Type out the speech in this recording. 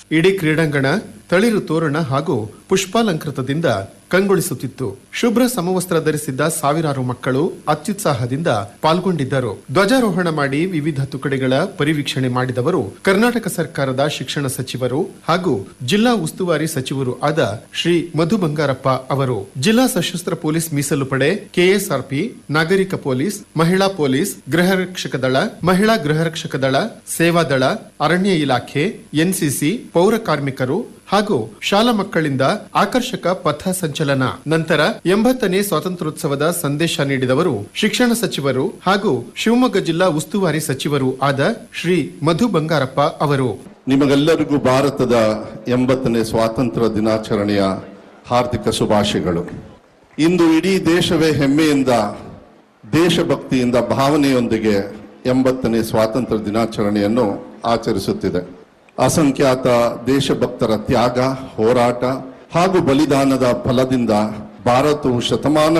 ಇಡೀ ಕ್ರೀಡಾಂಗಣ ತಳಿರು ತೋರಣ ಹಾಗೂ ಪುಷ್ಪಾಲಂಕೃತದಿಂದ ಕಂಗೊಳಿಸುತ್ತಿತ್ತು ಶುಭ್ರ ಸಮವಸ್ತ್ರ ಧರಿಸಿದ್ದ ಸಾವಿರಾರು ಮಕ್ಕಳು ಅತ್ಯುತ್ಸಾಹದಿಂದ ಪಾಲ್ಗೊಂಡಿದ್ದರು ಧ್ವಜಾರೋಹಣ ಮಾಡಿ ವಿವಿಧ ತುಕಡಿಗಳ ಪರಿವೀಕ್ಷಣೆ ಮಾಡಿದವರು ಕರ್ನಾಟಕ ಸರ್ಕಾರದ ಶಿಕ್ಷಣ ಸಚಿವರು ಹಾಗೂ ಜಿಲ್ಲಾ ಉಸ್ತುವಾರಿ ಸಚಿವರು ಆದ ಶ್ರೀ ಮಧು ಬಂಗಾರಪ್ಪ ಅವರು ಜಿಲ್ಲಾ ಸಶಸ್ತ್ರ ಪೊಲೀಸ್ ಮೀಸಲು ಪಡೆ ಕೆಎಸ್ಆರ್ಪಿ ನಾಗರಿಕ ಪೊಲೀಸ್ ಮಹಿಳಾ ಪೊಲೀಸ್ ಗೃಹ ರಕ್ಷಕ ದಳ ಮಹಿಳಾ ಗೃಹ ರಕ್ಷಕ ದಳ ಸೇವಾ ದಳ ಅರಣ್ಯ ಇಲಾಖೆ ಎನ್ಸಿಸಿ ಪೌರ ಕಾರ್ಮಿಕರು ಹಾಗೂ ಶಾಲಾ ಮಕ್ಕಳಿಂದ ಆಕರ್ಷಕ ಪಥ ಸಂಚಲನ ನಂತರ ಎಂಬತ್ತನೇ ಸ್ವಾತಂತ್ರ್ಯೋತ್ಸವದ ಸಂದೇಶ ನೀಡಿದವರು ಶಿಕ್ಷಣ ಸಚಿವರು ಹಾಗೂ ಶಿವಮೊಗ್ಗ ಜಿಲ್ಲಾ ಉಸ್ತುವಾರಿ ಸಚಿವರು ಆದ ಶ್ರೀ ಮಧು ಬಂಗಾರಪ್ಪ ಅವರು ನಿಮಗೆಲ್ಲರಿಗೂ ಭಾರತದ ಎಂಬತ್ತನೇ ಸ್ವಾತಂತ್ರ್ಯ ದಿನಾಚರಣೆಯ ಹಾರ್ದಿಕ ಶುಭಾಶಯಗಳು ಇಂದು ಇಡೀ ದೇಶವೇ ಹೆಮ್ಮೆಯಿಂದ ದೇಶಭಕ್ತಿಯಿಂದ ಭಾವನೆಯೊಂದಿಗೆ ಎಂಬತ್ತನೇ ಸ್ವಾತಂತ್ರ್ಯ ದಿನಾಚರಣೆಯನ್ನು ಆಚರಿಸುತ್ತಿದೆ ಅಸಂಖ್ಯಾತ ದೇಶಭಕ್ತರ ತ್ಯಾಗ ಹೋರಾಟ ಹಾಗೂ ಬಲಿದಾನದ ಫಲದಿಂದ ಭಾರತವು ಶತಮಾನ